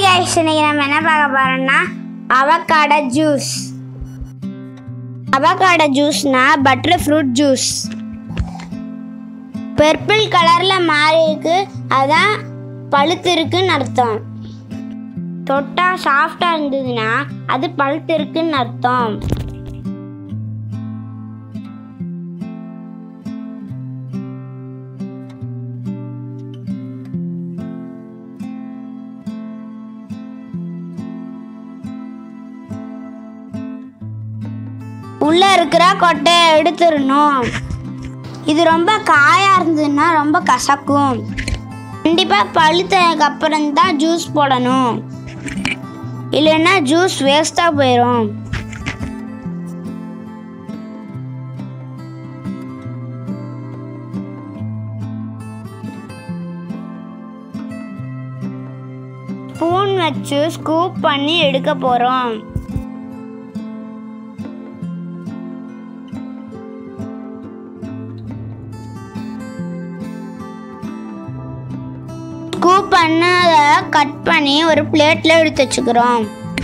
guys இன்னைக்கு நம்ம என்ன பார்க்க போறோம்னா அவகாடோ ஜூஸ் அவகாடோ ஜூஸ்னா பட்டர் ஃப்ரூட் ஜூஸ் பர்பிள் கலர்ல மாறி இருக்கு அதான் பழுத்து இருக்குன்னு அர்த்தம் தொட்டா சாஃப்டா இருந்ததுன்னா அது பழுத்து இருக்குன்னு அர்த்தம் உள்ள இருக்கிற கொட்டையை எடுத்துடணும் இது ரொம்ப காயா இருந்ததுன்னா ரொம்ப கசக்கும் கண்டிப்பாக பழுத்ததுக்கு அப்புறம் தான் ஜூஸ் போடணும் இல்லைன்னா ஜூஸ் வேஸ்ட்டாக போயிடும் ஸ்பூன் வச்சு ஸ்கூப் பண்ணி எடுக்க போகிறோம் ஸ்கூப் பண்ணதை கட் பண்ணி ஒரு பிளேட்ல எடுத்து வச்சுக்கிறோம்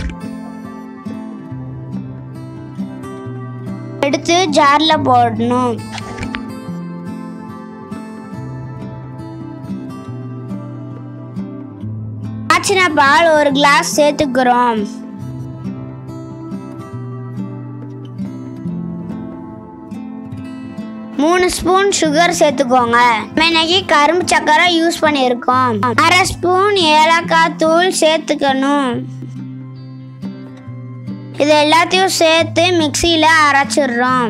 எடுத்து ஜார்ல போடணும் காய்ச்சின பால் ஒரு கிளாஸ் சேர்த்துக்கிறோம் மூணு ஸ்பூன் சுகர் சேர்த்துக்கோங்க நம்ம இன்னைக்கு கரும்பு சக்கரை யூஸ் பண்ணியிருக்கோம் அரை ஸ்பூன் ஏலக்காய் தூள் சேர்த்துக்கணும் இது எல்லாத்தையும் சேர்த்து மிக்சியில் அரைச்சிடுறோம்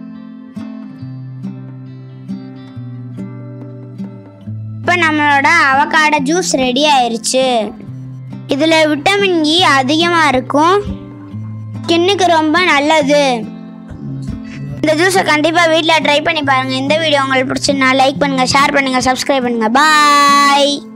இப்போ நம்மளோட அவகாடோ ஜூஸ் ரெடி ஆயிருச்சு இதில் விட்டமின் இ அதிகமாக இருக்கும் ஸ்கின்னுக்கு ரொம்ப நல்லது இந்த ஜூஸை கண்டிப்பாக வீட்டில் ட்ரை பண்ணி பாருங்கள் இந்த வீடியோ உங்களுக்கு பிடிச்சிருந்தா லைக் பண்ணுங்கள் ஷேர் பண்ணுங்கள் சப்ஸ்கிரைப் பண்ணுங்கள் பாய்